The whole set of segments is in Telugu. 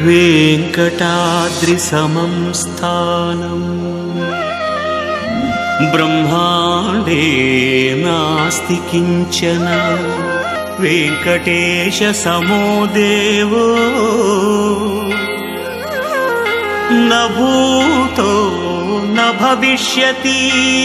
वेङ्कटाद्रिसमं स्थानम् ब्रह्माण्डे नास्ति किञ्चन वेङ्कटेशसमो देवो न भूतो न भविष्यति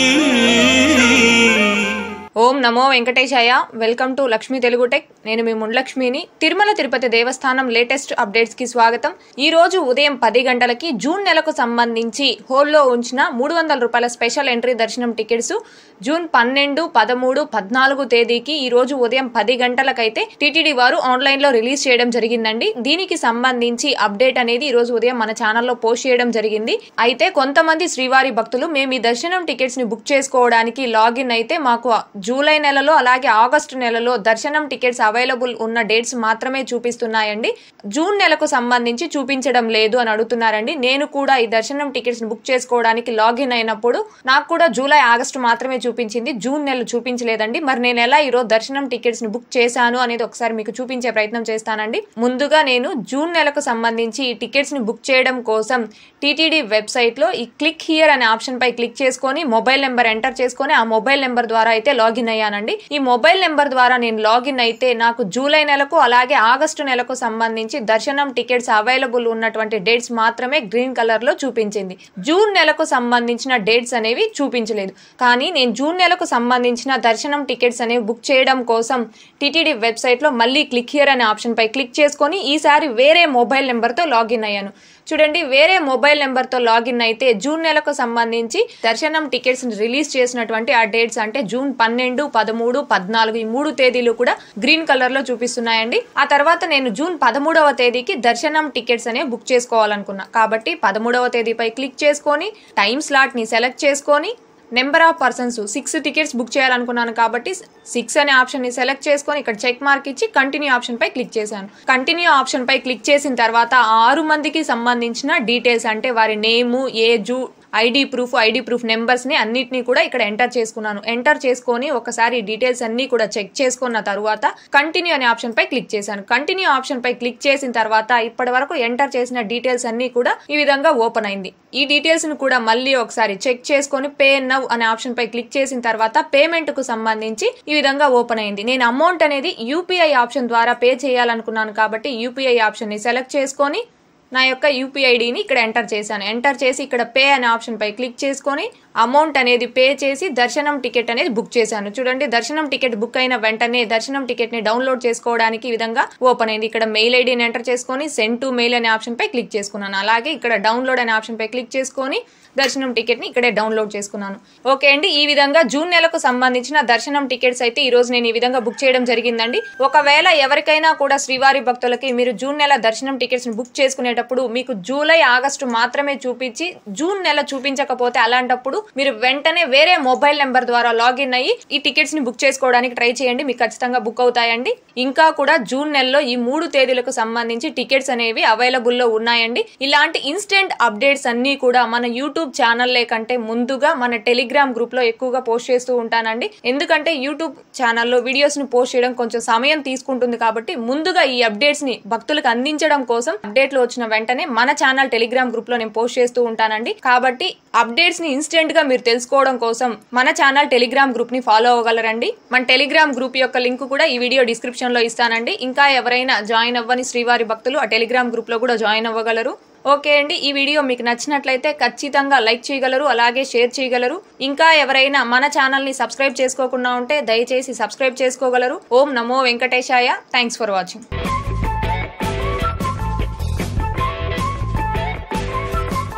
ఓం నమో వెంకటేశాయ welcome to Lakshmi Telugu tech నేను మీ ముండ్లక్ష్మిని తిరుమల తిరుపతి దేవస్థానం లేటెస్ట్ అప్డేట్స్ కి స్వాగతం ఈ రోజు ఉదయం పది గంటలకి జూన్ నెలకు సంబంధించి హోల్లో ఉంచిన మూడు వందల రూపాయల స్పెషల్ ఎంట్రీ దర్శనం టికెట్స్ జూన్ పన్నెండు పదమూడు పద్నాలుగు తేదీకి ఈ రోజు ఉదయం పది గంటలకైతే టీటీడీ వారు ఆన్లైన్ లో రిలీజ్ చేయడం జరిగిందండి దీనికి సంబంధించి అప్డేట్ అనేది ఈ రోజు ఉదయం మన ఛానల్లో పోస్ట్ చేయడం జరిగింది అయితే కొంతమంది శ్రీవారి భక్తులు మేము ఈ దర్శనం టికెట్స్ ని బుక్ చేసుకోవడానికి లాగిన్ అయితే మాకు జూలై నెలలో అలాగే ఆగస్టు నెలలో దర్శనం టికెట్స్ అవైలబుల్ ఉన్న డేట్స్ మాత్రమే చూపిస్తున్నాయండి జూన్ నెలకు సంబంధించి చూపించడం లేదు అని అడుగుతున్నారండి నేను కూడా ఈ దర్శనం టికెట్స్ ని బుక్ చేసుకోవడానికి లాగిన్ అయినప్పుడు నాకు కూడా జూలై ఆగస్టు మాత్రమే చూపించింది జూన్ నెల చూపించలేదండి మరి నేను ఎలా ఈరోజు దర్శనం టికెట్స్ ని బుక్ చేశాను అనేది ఒకసారి మీకు చూపించే ప్రయత్నం చేస్తానండి ముందుగా నేను జూన్ నెలకు సంబంధించి ఈ టికెట్స్ ని బుక్ చేయడం కోసం టీటీడీ వెబ్సైట్ లో ఈ క్లిక్ హియర్ అనే ఆప్షన్ పై క్లిక్ చేసుకొని మొబైల్ నెంబర్ ఎంటర్ చేసుకొని ఆ మొబైల్ నెంబర్ ద్వారా అయితే లాగిన్ అయ్యానండి ఈ మొబైల్ నెంబర్ ద్వారా నేను లాగిన్ అయితే నాకు జూలై నెలకు అలాగే ఆగస్టు నెలకు సంబంధించి దర్శనం టికెట్స్ అవైలబుల్ ఉన్నటువంటి డేట్స్ మాత్రమే గ్రీన్ కలర్ లో చూపించింది జూన్ నెలకు సంబంధించిన డేట్స్ అనేవి చూపించలేదు కానీ నేను జూన్ నెలకు సంబంధించిన దర్శనం టికెట్స్ అనేవి బుక్ చేయడం కోసం టీటీడీ వెబ్సైట్ లో మళ్ళీ క్లిక్ హియర్ అనే ఆప్షన్ పై క్లిక్ చేసుకొని ఈసారి వేరే మొబైల్ నెంబర్ తో లాగిన్ అయ్యాను చూడండి వేరే మొబైల్ నెంబర్ తో లాగిన్ అయితే జూన్ నెలకు సంబంధించి దర్శనం టికెట్స్ రిలీజ్ చేసినటువంటి ఆ డేట్స్ అంటే జూన్ పన్నెండు పదమూడు పద్నాలుగు ఈ మూడు తేదీలు కూడా గ్రీన్ కలర్ లో చూపిస్తున్నాయండి ఆ తర్వాత నేను జూన్ పదమూడవ తేదీకి దర్శనం టికెట్స్ అనేవి బుక్ చేసుకోవాలనుకున్నా కాబట్టి పదమూడవ తేదీపై క్లిక్ చేసుకొని టైం స్లాట్ ని సెలెక్ట్ చేసుకొని number of persons six tickets book చేయాలనుకున్నాను కాబట్టి సిక్స్ అనే ఆప్షన్ ని సెలెక్ట్ చేసుకొని ఇక్కడ చెక్ మార్క్ ఇచ్చి కంటిన్యూ ఆప్షన్ పై క్లిక్ చేశాను కంటిన్యూ ఆప్షన్ పై క్లిక్ చేసిన తర్వాత ఆ ఆరు మందికి సంబంధించిన డీటెయిల్స్ అంటే వారి name age ID proof ID proof numbers ని అన్నిటిని కూడా ఇక్కడ ఎంటర్ చేసుకున్నాను ఎంటర్ చేసుకొని ఒకసారి డీటెయిల్స్ అన్ని కూడా చెక్ చేసుకున్న తర్వాత కంటిన్యూ అనే ఆప్షన్ పై క్లిక్ చేశాను కంటిన్యూ ఆప్షన్ పై క్లిక్ చేసిన తర్వాత ఇప్పటి వరకు ఎంటర్ చేసిన డీటెయిల్స్ అన్ని కూడా ఈ విధంగా ఓపెన్ అయింది ఈ డీటెయిల్స్ ని కూడా మళ్ళీ ఒకసారి చెక్ చేసుకొని పే నవ్ అనే ఆప్షన్ పై క్లిక్ చేసిన తర్వాత పేమెంట్ కు సంబంధించి ఈ విధంగా ఓపెన్ అయింది నేను అమౌంట్ అనేది యూపీఐ ఆప్షన్ ద్వారా పే చేయాలనుకున్నాను కాబట్టి యూపీఐ ఆప్షన్ ని సెలెక్ట్ చేసుకొని నా యొక్క యూపీఐడిని ఇక్కడ ఎంటర్ చేశాను ఎంటర్ చేసి ఇక్కడ పే అనే ఆప్షన్ పై క్లిక్ చేసుకొని అమౌంట్ అనేది పే చేసి దర్శనం టికెట్ అనేది బుక్ చేశాను చూడండి దర్శనం టికెట్ బుక్ అయిన వెంటనే దర్శనం టికెట్ ని డౌన్లోడ్ చేసుకోవడానికి ఈ విధంగా ఓపెన్ అయింది ఇక్కడ మెయిల్ ఐడిని ఎంటర్ చేసుకొని సెండ్ టు మెయిల్ అనే ఆప్షన్ పై క్లిక్ చేసుకున్నాను అలాగే ఇక్కడ డౌన్లోడ్ అనే ఆప్షన్ పై క్లిక్ చేసుకొని దర్శనం టికెట్ ని ఇక్కడే డౌన్లోడ్ చేసుకున్నాను ఓకే అండి ఈ విధంగా జూన్ నెలకు సంబంధించిన దర్శనం టికెట్స్ అయితే ఈ రోజు నేను ఈ విధంగా బుక్ చేయడం జరిగిందండి ఒకవేళ ఎవరికైనా కూడా శ్రీవారి భక్తులకి మీరు జూన్ నెల దర్శనం టికెట్స్ ని బుక్ చేసుకునేటప్పుడు మీకు జూలై ఆగస్టు మాత్రమే చూపించి జూన్ నెల చూపించకపోతే అలాంటప్పుడు మీరు వెంటనే వేరే మొబైల్ నెంబర్ ద్వారా లాగిన్ అయ్యి ఈ టికెట్స్ ని బుక్ చేసుకోవడానికి ట్రై చేయండి మీకు ఖచ్చితంగా బుక్ అవుతాయండి ఇంకా కూడా జూన్ నెలలో ఈ మూడు తేదీలకు సంబంధించి టికెట్స్ అనేవి అవైలబుల్ లో ఉన్నాయండి ఇలాంటి ఇన్స్టెంట్ అప్డేట్స్ అన్ని కూడా మన యూట్యూబ్ ఛానల్లే కంటే ముందుగా మన టెలిగ్రామ్ గ్రూప్ లో ఎక్కువగా పోస్ట్ చేస్తూ ఉంటానండి ఎందుకంటే యూట్యూబ్ ఛానల్లో వీడియోస్ ని పోస్ట్ చేయడం కొంచెం సమయం తీసుకుంటుంది కాబట్టి ముందుగా ఈ అప్డేట్స్ ని భక్తులకు అందించడం కోసం అప్డేట్లు వచ్చిన వెంటనే మన ఛానల్ టెలిగ్రామ్ గ్రూప్ లో నేను పోస్ట్ చేస్తూ ఉంటానండి కాబట్టి అప్డేట్స్ ని ఇన్స్టెంట్ గా మీరు తెలుసుకోవడం కోసం మన ఛానల్ టెలిగ్రామ్ గ్రూప్ ని ఫాలో అవ్వగలరండి మన టెలిగ్రామ్ గ్రూప్ యొక్క లింక్ కూడా ఈ వీడియో డిస్క్రిప్షన్ లో ఇస్తానండి ఇంకా ఎవరైనా జాయిన్ అవ్వని శ్రీవారి భక్తులు ఆ టెలిగ్రామ్ గ్రూప్ లో కూడా జాయిన్ అవ్వగలరు ఓకే అండి ఈ వీడియో మీకు నచ్చినట్లయితే ఖచ్చితంగా లైక్ చేయగలరు అలాగే షేర్ చేయగలరు ఇంకా ఎవరైనా మన ఛానల్ ని సబ్స్క్రైబ్ చేసుకోకుండా ఉంటే దయచేసి సబ్స్క్రైబ్ చేసుకోగలరు ఓం నమో వెంకటేశాయ థ్యాంక్స్ ఫర్ వాచింగ్